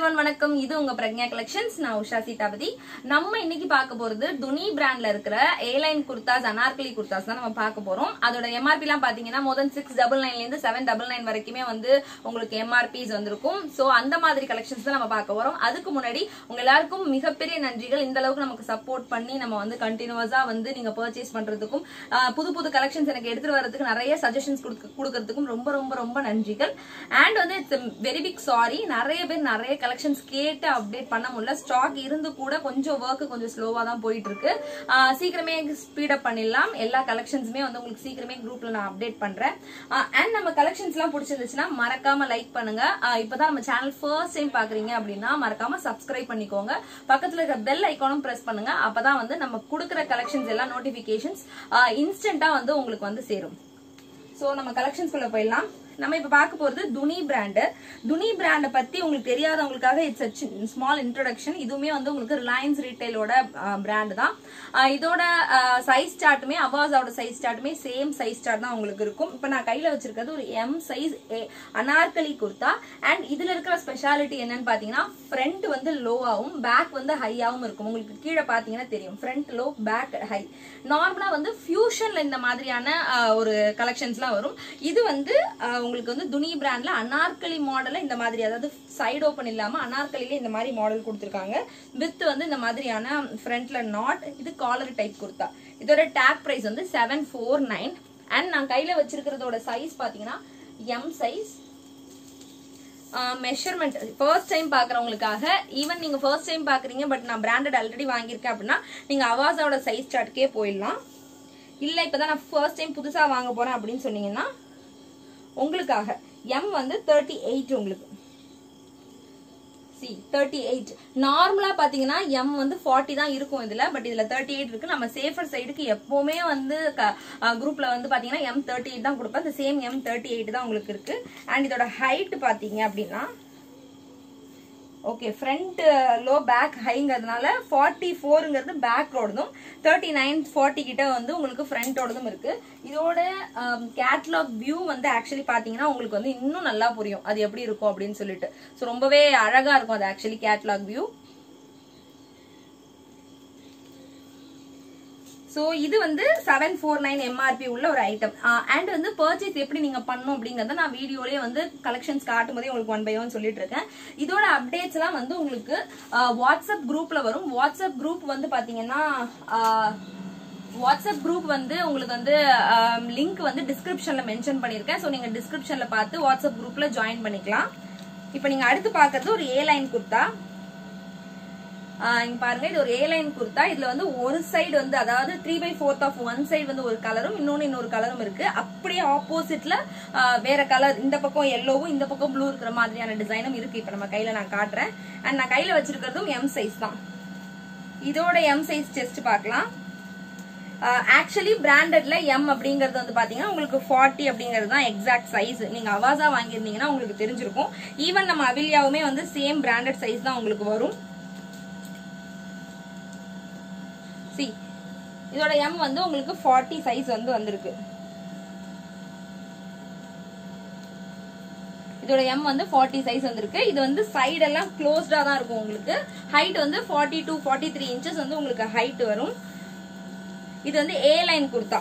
everyone வணக்கம் இது உங்க பிரக்ஞா கலெக்ஷன்ஸ் நான் உஷா சீதாபதி நம்ம இன்னைக்கு பார்க்க போறது துனி பிராண்ட்ல இருக்கிற ஏலைன் குர்தாஸ் அனார்கலி குர்தாஸ் தான் நம்ம பார்க்க போறோம் அதோட எம்ஆர்பி எல்லாம் பாத்தீங்கன்னா மோர் தென் சிக்ஸ் டபுள் நைன்ல இருந்து செவன் டபுள் நைன் வரைக்குமே வந்து உங்களுக்கு எம்ஆர்பிஸ் வந்திருக்கும் சோ அந்த மாதிரி கலெக்ஷன்ஸ் தான் நம்ம பார்க்க போறோம் அதுக்கு முன்னாடி உங்க எல்லாருக்கும் மிகப்பெரிய நன்றிகள் இந்த அளவுக்கு நமக்கு சப்போர்ட் பண்ணி நம்ம வந்து கண்டினியூஸா வந்து நீங்க பர்ச்சேஸ் பண்றதுக்கும் ஆஹ், புது புது கலெக்ஷன்ஸ் எனக்கு எடுத்துட்டு வரதுக்கு நிறைய சஜஷன்ஸ் கொடுக்கறதுக்கும் ரொம்ப ரொம்ப ரொம்ப நன்றிகள் அண்ட் வந்து இட்ஸ் வெரி பிக் சாரி நிறைய பேர் நிறைய கலெக்ஷன்ஸ் கேட்டு அப்டேட் பண்ண முடியல ஸ்டாக் இருந்து கூட கொஞ்சம் ஒர்க் கொஞ்சம் ஸ்லோவா தான் போயிட்டு இருக்கு ஆஹ், சீக்கிரமே ஸ்பீட் அப் பண்ணிடலாம் எல்லா கலெக்ஷன்ஸுமே வந்து உங்களுக்கு சீக்கிரமே குரூப்ல நான் அப்டேட் பண்றேன் அண்ட் நம்ம கலெக்ஷன்ஸ் எல்லாம் பிடிச்சிருந்துச்சுன்னா மறக்காம லைக் பண்ணுங்க ஆஹ், இப்பதான் நம்ம சேனல் ஃபர்ஸ்ட் டைம் பாக்குறீங்க அப்படின்னா மறக்காம சப்ஸ்கிரைப் பண்ணிக்கோங்க பக்கத்துல இருக்கிற பெல் ஐக்கானும் பிரஸ் பண்ணுங்க அப்பதான் வந்து நம்ம கொடுக்குற கலெக்ஷன்ஸ் எல்லாம் நோட்டிபிகேஷன்ஸ் இன்ஸ்டன்டா வந்து உங்களுக்கு வந்து சேரும் சோ நம்ம கலெக்ஷன்ஸ்குள்ள போயிடலாம் நம்ம இப்ப பார்க்க போறது துனி பிராண்டு துனி பிராண்டை பத்தி உங்களுக்கு தெரியாதவங்களுக்காக இட்ஸ் ஸ்மால் இன்ட்ரோடக்ஷன் இதுவுமே வந்து உங்களுக்கு ரிலையன்ஸ் ரீட்டைலோட பிராண்ட் தான் ஆஹ் இதோட சைஸ் சார்ட்டுமே அவாஸோட சைஸ் சார்ட்டுமே சேம் சைஸ் சார்ட் தான் உங்களுக்கு இருக்கும் இப்ப நான் கையில வச்சிருக்கிறது ஒரு M size anarkali kurta and இதுல இருக்கிற ஸ்பெஷாலிட்டி என்னன்னு பாத்தீங்கன்னா ஃப்ரண்ட் வந்து லோவாவும் பேக் வந்து ஹையாவும் இருக்கும் உங்களுக்கு கீழே பாத்தீங்கன்னா தெரியும் ஃப்ரண்ட் லோ பேக் ஹை நார்மலா வந்து ஃபியூஷன்ல இந்த மாதிரியான ஆஹ், ஒரு கலெக்ஷன்ஸ்லாம் வரும் இது வந்து ஆஹ், உங்களுக்கு வந்து துணி பிராண்ட்ல அனார்கலி மாடல்ல இந்த மாதிரி அதாவது சைடு ஓபன் இல்லாம அனார்கலில இந்த மாதிரி மாடல் கொடுத்துருக்காங்க வித் வந்து இந்த மாதிரியான ஃப்ரண்ட்ல நாட் இது காலர் டைப் குர்த்தா இதோட டேக் பிரைஸ் வந்து செவன் ஃபோர் நைன் அண்ட் நான் கையில வச்சிருக்கிறதோட சைஸ் பாத்தீங்கன்னா M size measurement first time பாக்குறவங்களுக்காக ஈவன் நீங்க ஃபர்ஸ்ட் டைம் பாக்குறீங்க பட் நான் பிராண்டட் ஆல்ரெடி வாங்கியிருக்கேன் அப்படின்னா நீங்க அவாஸோட சைஸ் சார்ட்கே போயிடலாம் இல்ல இப்பதான் நான் ஃபர்ஸ்ட் டைம் புதுசா வாங்க போறேன் அப்படின்னு சொன்னீங்கன்னா உங்களுக்காக எம் வந்து தேர்ட்டி எயிட் உங்களுக்கு சி தேர்ட்டி எயிட் நார்மலா பாத்தீங்கன்னா எம் வந்து ஃபார்ட்டி தான் இருக்கும் இதுல பட் இதுல தேர்ட்டி எயிட் இருக்கு நம்ம சேஃபர் சைடுக்கு எப்பவுமே வந்து குரூப்ல வந்து பாத்தீங்கன்னா எம் தேர்ட்டி எயிட் தான் கொடுப்பேன் இந்த சேம் எம் தேர்ட்டி எயிட் தான் உங்களுக்கு இருக்கு அண்ட் இதோட ஹைட் பாத்தீங்க அப்படின்னா ஓகே ஃப்ரண்ட் லோ பேக் ஹைங்கிறதுனால ஃபார்ட்டி ஃபோருங்கிறது பேக்கோடதும் தேர்ட்டி நைன் ஃபார்ட்டி கிட்ட வந்து உங்களுக்கு ஃப்ரண்டோடதும் இருக்கு இதோட கேட்லாக் வியூ வந்து ஆக்சுவலி பாத்தீங்கன்னா உங்களுக்கு வந்து இன்னும் நல்லா புரியும் அது எப்படி இருக்கும் அப்படின்னு சொல்லிட்டு ஸோ ரொம்பவே அழகா இருக்கும் அது ஆக்சுவலி கேட்லாக் வியூ ஸோ இது வந்து செவன் ஃபோர் நைன் எம்ஆர்பி உள்ள ஒரு ஐட்டம் அண்ட் வந்து பர்ச்சேஸ் எப்படி நீங்க பண்ணணும் அப்படிங்கறத நான் வீடியோலயே வந்து கலெக்ஷன்ஸ் காட்டும் போதே உங்களுக்கு ஒன் பை ஒன் சொல்லிட்டு இருக்கேன் இதோட அப்டேட்ஸ் எல்லாம் வந்து உங்களுக்கு ஆஹ், வாட்ஸ்அப் குரூப்ல வரும் வாட்ஸ்அப் குரூப் வந்து பாத்தீங்கன்னா ஆஹ், வாட்ஸ்அப் குரூப் வந்து உங்களுக்கு வந்து லிங்க் வந்து டிஸ்கிரிப்ஷன்ல மென்ஷன் பண்ணிருக்கேன் ஸோ நீங்க டிஸ்கிரிப்ஷன்ல பார்த்து வாட்ஸ்அப் குரூப்ல ஜாயின் பண்ணிக்கலாம் இப்போ நீங்க அடுத்து பார்க்கறது ஒரு ஏ லைன் குர்த்தா ஆஹ் இங்க பாருங்க இது ஒரு ஏ லைன் குர்த்தா இதுல வந்து ஒரு சைடு வந்து அதாவது three by fourth of one side வந்து ஒரு கலரும் இன்னொன்னு இன்னொரு கலரும் இருக்கு அப்படியே ஆப்போசிட்ல வேற கலர் இந்த பக்கம் எல்லோவும் இந்த பக்கம் ப்ளூ இருக்கிற மாதிரியான டிசைனும் இருக்கு இப்ப நம்ம கையில நான் காட்டுறேன் அண்ட் நான் கையில வச்சிருக்கிறதும் எம் சைஸ் தான் இதோட எம் சைஸ் செஸ்ட் பார்க்கலாம் ஆக்சுவலி பிராண்டட்ல எம் அப்படிங்கறது வந்து பாத்தீங்கன்னா உங்களுக்கு 40 அப்படிங்கிறது தான் எக்ஸாக்ட் சைஸ் நீங்க அவாசா வாங்கியிருந்தீங்கன்னா உங்களுக்கு தெரிஞ்சிருக்கும் ஈவன் நம்ம அவிலியாவுமே வந்து சேம் பிராண்டட் சைஸ் தான் உங்களுக்கு வரும் சி இதோட எம் வந்து உங்களுக்கு 40 சைஸ் வந்து வந்திருக்கு இதோட எம் வந்து 40 சைஸ் வந்திருக்கு இது வந்து சைடு எல்லாம் க்ளோஸ்டா தான் இருக்கும் உங்களுக்கு ஹைட் வந்து 42 டூ ஃபார்ட்டி த்ரீ இன்ச்சஸ் வந்து உங்களுக்கு ஹைட் வரும் இது வந்து A line kurta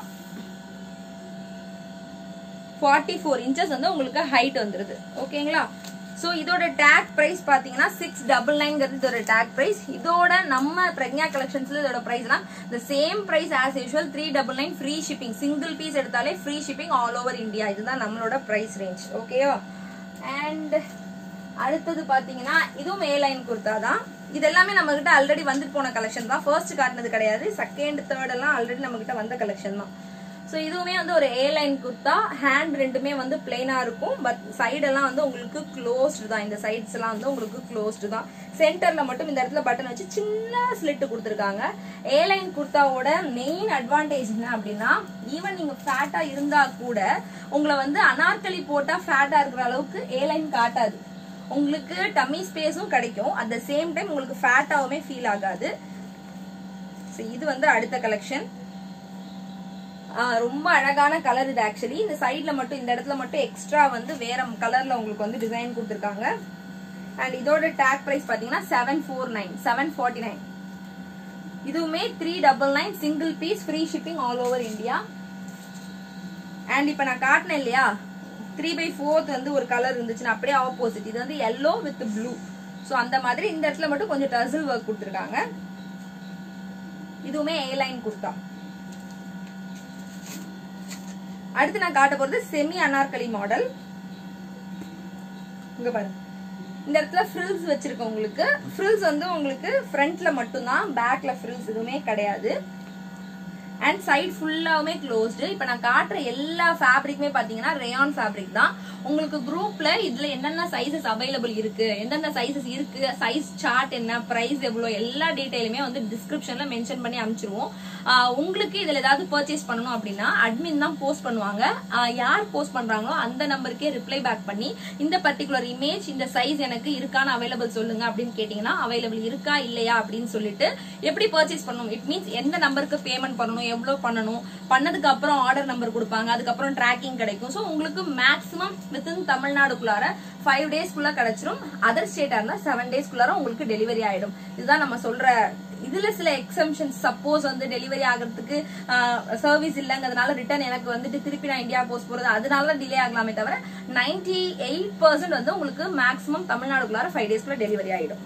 44 four inches வந்து உங்களுக்கு ஹைட் வந்துருது ஓகேங்களா சோ இதோட டேக் பிரைஸ் பாத்தீங்கன்னா சிக்ஸ் டபுள் நைன்ங்கிறது இதோட டேக் பிரைஸ் இதோட நம்ம பிரக்ஞா கலெக்ஷன்ஸ்ல இதோட பிரைஸ்னா இந்த same price as usual three double nine free shipping single piece எடுத்தாலே free shipping all over India இதுதான் நம்மளோட பிரைஸ் ரேஞ்ச் ஓகேவா அண்ட் அடுத்தது பாத்தீங்கன்னா இதுவும் ஏ லைன் குர்த்தா தான் இது எல்லாமே நம்ம கிட்ட ஆல்ரெடி வந்துட்டு போன கலெக்ஷன் தான் ஃபர்ஸ்ட் காட்டினது கிடையாது செகண்ட் தேர்ட் எல்லாம் ஆல்ரெடி நம்ம கிட்ட வந்த கலெக்ஷன் தான் ஸோ இதுவுமே வந்து ஒரு ஏ லைன் குர்த்தா ஹேண்ட் ரெண்டுமே வந்து பிளெயினா இருக்கும் பட் சைடெல்லாம் வந்து உங்களுக்கு க்ளோஸ்டு தான் இந்த சைட்ஸ் எல்லாம் வந்து உங்களுக்கு க்ளோஸ்டு தான் சென்டர்ல மட்டும் இந்த இடத்துல பட்டன் வச்சு சின்ன ஸ்லிட் கொடுத்துருக்காங்க ஏ லைன் குர்த்தாவோட மெயின் அட்வான்டேஜ் என்ன அப்படின்னா ஈவன் நீங்க ஃபேட்டா இருந்தா கூட உங்களை வந்து அனார்கலி போட்டா ஃபேட்டா இருக்கிற அளவுக்கு ஏ லைன் காட்டாது உங்களுக்கு டம்மி ஸ்பேஸும் கிடைக்கும் அட் த சேம் டைம் உங்களுக்கு ஃபேட்டாவுமே ஃபீல் ஆகாது So, இது வந்து அடுத்த கலெக்ஷன் ரொம்ப அழகான கலர் இது ஆக்சுவலி இந்த சைட்ல மட்டும் இந்த இடத்துல மட்டும் எக்ஸ்ட்ரா வந்து வேற கலர்ல உங்களுக்கு வந்து டிசைன் கொடுத்துருக்காங்க அண்ட் இதோட டேக் பிரைஸ் பாத்தீங்கன்னா seven four nine seven forty nine இதுவுமே three double nine single piece free shipping all over India and இப்போ நான் காட்டினேன் இல்லையா த்ரீ பை ஃபோர்த் வந்து ஒரு கலர் இருந்துச்சுன்னா அப்படியே ஆப்போசிட் இது வந்து எல்லோ வித் ப்ளூ ஸோ அந்த மாதிரி இந்த இடத்துல மட்டும் கொஞ்சம் டசில் ஒர்க் கொடுத்துருக்காங்க இதுவுமே ஏ லைன் குர்த்தா அடுத்து நான் காட்ட போறது செமி அனார்கலி மாடல் இங்க பாருங்க இந்த இடத்துல ஃப்ரில்ஸ் வச்சிருக்கோம் உங்களுக்கு ஃப்ரில்ஸ் வந்து உங்களுக்கு ஃப்ரண்ட்ல மட்டும்தான் பேக்ல ஃப்ரில்ஸ் எதுவுமே கிடையாது அண்ட் சைடு ஃபுல்லாவுமே க்ளோஸ்டு இப்போ நான் காட்டுற எல்லா ஃபேப்ரிக்குமே பார்த்தீங்கன்னா ரேயான் ஃபேப்ரிக் தான் உங்களுக்கு குரூப்ல இதுல என்னென்ன சைசஸ் அவைலபிள் இருக்கு எந்தெந்த சைசஸ் இருக்கு சைஸ் சார்ட் என்ன பிரைஸ் எவ்வளோ எல்லா டீடைலுமே வந்து டிஸ்கிரிப்ஷன்ல மென்ஷன் பண்ணி அனுப்பிச்சிருவோம் ஆஹ் உங்களுக்கு இதுல ஏதாவது பர்ச்சேஸ் பண்ணணும் அப்படின்னா அட்மின் தான் போஸ்ட் பண்ணுவாங்க ஆஹ் யார் போஸ்ட் பண்றாங்களோ அந்த நம்பருக்கே ரிப்ளை பேக் பண்ணி இந்த பர்டிகுலர் இமேஜ் இந்த சைஸ் எனக்கு இருக்கான்னு அவைலபிள் சொல்லுங்க அப்படின்னு கேட்டீங்கன்னா அவைலபிள் இருக்கா இல்லையா அப்படின்னு சொல்லிட்டு எப்படி பர்ச்சேஸ் பண்ணணும் இட் மீன்ஸ் எந்த நம்பருக்கு பேமெண்ட் பண்ணணும் எவ்வளவு பண்ணணும் பண்ணதுக்கு அப்புறம் ஆர்டர் நம்பர் கொடுப்பாங்க அதுக்கப்புறம் ட்ராக்கிங் கிடைக்கும் ஸோ உங்களுக்கு மேக்ஸிமம் வித்தின் தமிழ்நாடுக்குள்ளார ஃபைவ் டேஸ்க்குள்ள கிடைச்சிரும் அதர் ஸ்டேட்டா இருந்தா செவன் டேஸ்க்குள்ளார உங்களுக்கு டெலிவரி ஆயிடும் இதுதான் நம்ம சொல்ற இதுல சில எக்ஸம்ஷன்ஸ் சப்போஸ் வந்து டெலிவரி ஆகிறதுக்கு சர்வீஸ் இல்லைங்கிறதுனால ரிட்டர்ன் எனக்கு வந்துட்டு திருப்பி நான் இந்தியா போஸ்ட் போறது அதனால டிலே ஆகலாமே தவிர நைன்டி எயிட் பர்சன்ட் வந்து உங்களுக்கு மேக்ஸிமம் தமிழ்நாடுக்குள்ளார ஃபைவ் டேஸ்க்குள்ள டெலிவரி ஆயிடும்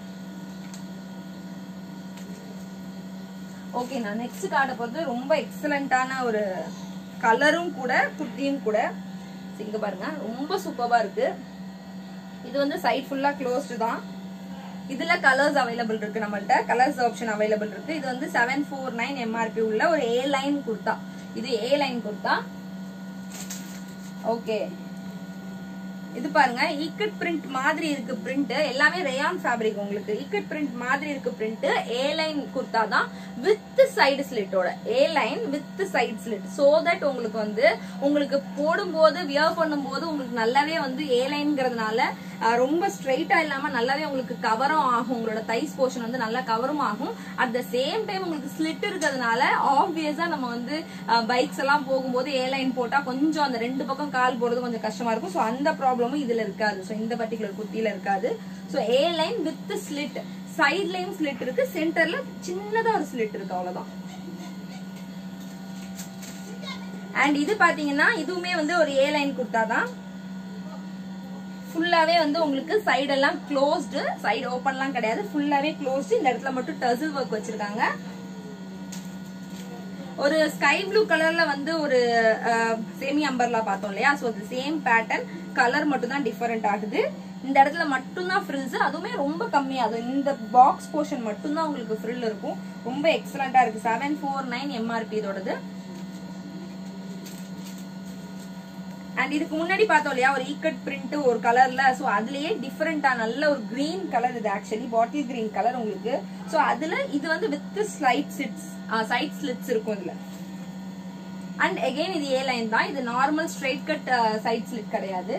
ஓகே நான் நெக்ஸ்ட் காட்ட போறது ரொம்ப எக்ஸலண்டான ஒரு கலரும் கூட குர்த்தியும் கூட இங்க பாருங்க ரொம்ப சூப்பரா இருக்கு இது வந்து சைட் ஃபுல்லா க்ளோஸ்டு தான் இதுல கலர்ஸ் அவைலபிள் இருக்கு நம்மள்ட்ட கலர்ஸ் ஆப்ஷன் அவைலபிள் இருக்கு இது வந்து செவன் ஃபோர் நைன் எம்ஆர்பி உள்ள ஒரு ஏ லைன் குர்த்தா இது ஏ லைன் குர்த்தா ஓகே இது பாருங்க இக்கட் பிரிண்ட் மாதிரி இருக்கு பிரிண்ட் எல்லாமே ரேயான் ஃபேப்ரிக் உங்களுக்கு இக்கட் பிரிண்ட் மாதிரி இருக்கு பிரிண்ட் ஏ லைன் குர்த்தா தான் வித் சைடு ஸ்லிட்டோட A line with side slit so that உங்களுக்கு வந்து உங்களுக்கு போடும்போது வியர் பண்ணும்போது உங்களுக்கு நல்லாவே வந்து ஏ லைன்ங்கிறதுனால ரொம்ப ஸ்ட்ரைட்டா இல்லாம நல்லாவே உங்களுக்கு கவரும் ஆகும் உங்களோட தைஸ் போர்ஷன் வந்து நல்லா கவரும் ஆகும் அட் த சேம் டைம் உங்களுக்கு ஸ்லிட் இருக்கிறதுனால ஆப்வியஸா நம்ம வந்து பைக்ஸ் எல்லாம் போகும்போது ஏ லைன் போட்டா கொஞ்சம் அந்த ரெண்டு பக்கம் கால் போடுறது கொஞ்சம் கஷ்டமா இருக்கும் ஸோ அந்த ப்ராப்ளமும் இதுல இருக்காது ஸோ இந்த பர்டிகுலர் குர்த்தியில இருக்காது so A line with slit சைட்லயும் ஸ்லிட் இருக்கு சென்டர்ல சின்னதா ஒரு ஸ்லிட் இருக்கு அவ்வளவுதான் அண்ட் இது பாத்தீங்கன்னா இதுவுமே வந்து ஒரு ஏ லைன் குர்த்தா தான் ஃபுல்லாவே வந்து உங்களுக்கு சைடு எல்லாம் க்ளோஸ்டு சைடு ஓப்பன்லாம் கிடையாது ஃபுல்லாவே க்ளோஸ்டு இந்த இடத்துல மட்டும் டசில் ஒர்க் வச்சிருக்காங்க ஒரு ஸ்கை ப்ளூ கலர்ல வந்து ஒரு சேமி அம்பர்லா பார்த்தோம் இல்லையா ஸோ அது சேம் பேட்டர்ன் கலர் மட்டும் தான் டிஃபரெண்ட் ஆகுது இந்த இடத்துல மட்டும்தான் ஃப்ரில்ஸ் அதுவுமே ரொம்ப கம்மியா அது இந்த பாக்ஸ் போர்ஷன் மட்டும்தான் உங்களுக்கு ஃப்ரில் இருக்கும் ரொம்ப எக்ஸலண்டா இருக்கு செவன் ஃபோர் நைன் எம்ஆர்பி இதோடது அண்ட் இதுக்கு முன்னாடி பார்த்தோம் இல்லையா ஒரு ஈக்கட் பிரிண்ட் ஒரு கலர்ல ஸோ அதுலயே டிஃப்ரெண்டா நல்ல ஒரு கிரீன் கலர் இது ஆக்சுவலி பாட்டில் கிரீன் கலர் உங்களுக்கு ஸோ அதுல இது வந்து with slight sits side slits இருக்கும் இதுல அண்ட் அகைன் இது ஏ லைன் தான் இது normal straight cut side slit கிடையாது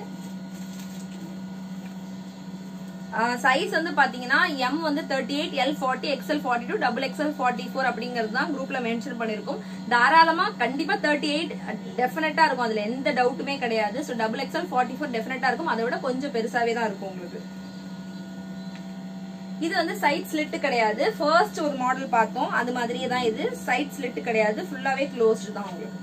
சைஸ் வந்து பாத்தீங்கன்னா எம் வந்து thirty eight L forty XL forty two double XL forty four அப்படிங்கிறது தான் குரூப்ல மென்ஷன் பண்ணிருக்கும் தாராளமா கண்டிப்பா தேர்ட்டி எயிட் டெஃபினட்டா இருக்கும் அதுல எந்த டவுட்டுமே கிடையாது so double XL forty four டெஃபினட்டா இருக்கும் அதை விட கொஞ்சம் பெருசாவே தான் இருக்கும் உங்களுக்கு இது வந்து சைட் ஸ்லிட் கிடையாது ஃபர்ஸ்ட் ஒரு மாடல் பார்த்தோம் அது மாதிரியே தான் இது சைட் ஸ்லிட் கிடையாது ஃபுல்லாவே க்ளோஸ்டு தான் உங்களுக்கு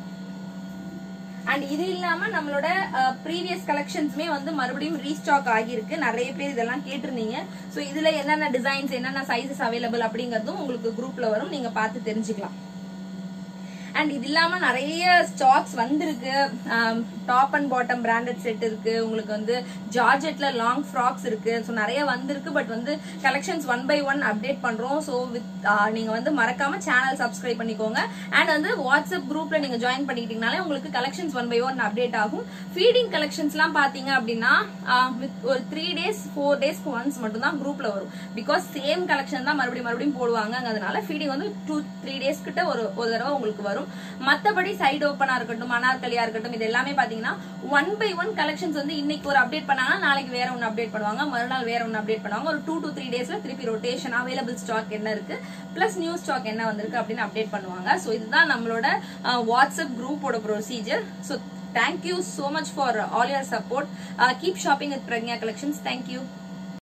அண்ட் இது இல்லாம நம்மளோட ப்ரீவியஸ் கலெக்ஷன்ஸ்மே வந்து மறுபடியும் ரீஸ்டாக் ஆகியிருக்கு நிறைய பேர் இதெல்லாம் கேட்டிருந்தீங்க ஸோ இதுல என்னென்ன டிசைன்ஸ் என்னென்ன சைசஸ் அவைலபிள் அப்படிங்கறதும் உங்களுக்கு குரூப்ல வரும் நீங்க பார்த்து தெரிஞ்சுக்கலாம் அண்ட் இது இல்லாம நிறைய ஸ்டாக்ஸ் வந்திருக்கு top and bottom branded set இருக்கு உங்களுக்கு வந்து ஜார்ஜெட்ல லாங் ஃப்ராக்ஸ் இருக்கு ஸோ நிறைய வந்திருக்கு பட் வந்து collections one by one update பண்றோம் ஸோ வித் நீங்க வந்து மறக்காம சேனல் சப்ஸ்கிரைப் பண்ணிக்கோங்க அண்ட் வந்து வாட்ஸ்அப் குரூப்ல நீங்க ஜாயின் பண்ணிக்கிட்டீங்கனாலே உங்களுக்கு collections one by one update ஆகும் ஃபீடிங் கலெக்ஷன்ஸ்லாம் பாத்தீங்க அப்படின்னா வித் ஒரு த்ரீ டேஸ் ஃபோர் டேஸ்க்கு ஒன்ஸ் மட்டும் தான் குரூப்ல வரும் பிகாஸ் சேம் கலெக்ஷன் தான் மறுபடியும் மறுபடியும் போடுவாங்க அதனால ஃபீடிங் வந்து டூ த்ரீ டேஸ் கிட்ட ஒரு ஒரு தடவை உங்களுக்கு வரும் மத்தபடி சைடு ஓப்பனா இருக்கட்டும் அனார்கலியா இருக்கட்டும் இது எல்லாமே பாத்தீங்கன்னா ஒன் பை ஒன் கலெக்ஷன்ஸ் வந்து இன்னைக்கு ஒரு அப்டேட் பண்ணாங்கன்னா நாளைக்கு வேற ஒன்று அப்டேட் பண்ணுவாங்க மறுநாள் வேற ஒன்று அப்டேட் பண்ணுவாங்க ஒரு டூ டு த்ரீ டேஸ்ல திருப்பி ரொட்டேஷன் அவைலபிள் ஸ்டாக் என்ன இருக்கு பிளஸ் நியூ ஸ்டாக் என்ன வந்திருக்கு அப்படின்னு அப்டேட் பண்ணுவாங்க ஸோ இதுதான் நம்மளோட வாட்ஸ்அப் குரூப்போட procedure so thank you so much for all your support keep shopping with Pragya collections thank you